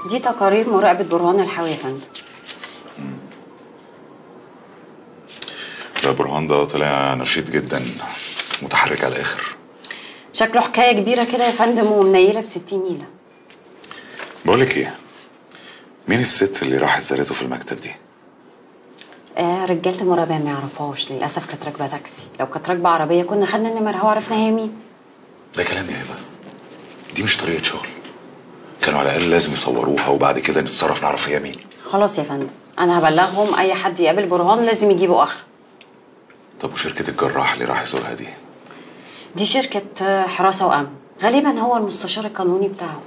دي تقارير مراقبة برهان الحاوي يا فندم ده برهان ده طلع نشيط جدا متحرك على الاخر شكله حكاية كبيرة كده يا فندم ومنيلة بستين نيلة بقولك ايه مين الست اللي راحت زارته في المكتب دي آه رجالة المراقبة ما يعرفوش للأسف كانت راكبة تاكسي لو كانت راكبة عربية كنا خدنا النمرة وعرفنا هي مين ده كلام يا هبه دي مش طريقه شغل كانوا على الاقل لازم يصوروها وبعد كده نتصرف نعرف هي مين خلاص يا فندم أنا هبلغهم أي حد يقابل برهان لازم يجيبوا آخر طب وشركه الجراح اللي راح يزورها دي دي شركة آه، حراسة وأمن غالبا هو المستشار القانوني بتاعه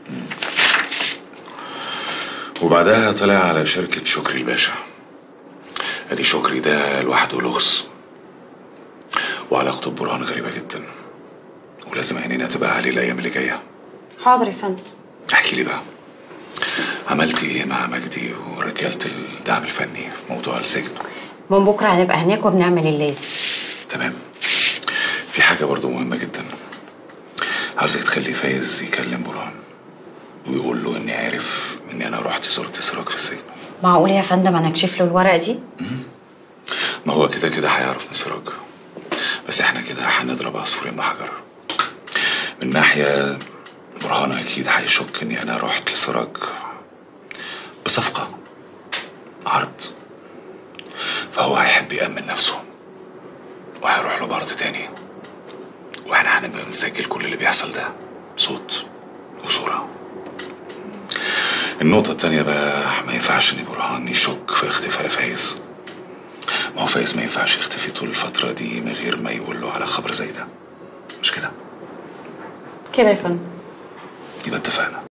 وبعدها طلع على شركه شكري الباشا ادي شكري ده لوحده لغز وعلاقته ببرهان غريبه جدا ولازم عينينا تبقى عليه الايام اللي جايه حاضر يا فندم احكي لي بقى عملتي ايه مع مجدي ورجاله الدعم الفني في موضوع السجن من بكرة هنبقى هناك وبنعمل اللازم تمام في حاجة برضو مهمة جدا عاوزك تخلي فايز يكلم برهان ويقول له اني عارف اني انا رحت زرت سراج في السجن معقول يا فندم أنا أكشف له الورقة دي ما هو كده كده هيعرف من سراج بس احنا كده هنضرب عصفورين بحجر من ناحية برهان اكيد هيشك اني انا رحت لسراج بصفقة عرض فهو هيحب يأمن نفسه وهيروح له بعرض تاني واحنا هنبقى بنسجل كل اللي بيحصل ده صوت وصورة النقطة التانية بقى ما ينفعش ان برهان يشك في اختفاء فايز ما هو فايز ما ينفعش يختفي طول الفترة دي من غير ما يقول له على خبر زي ده مش كده كده يا فندم يبقى اتفقنا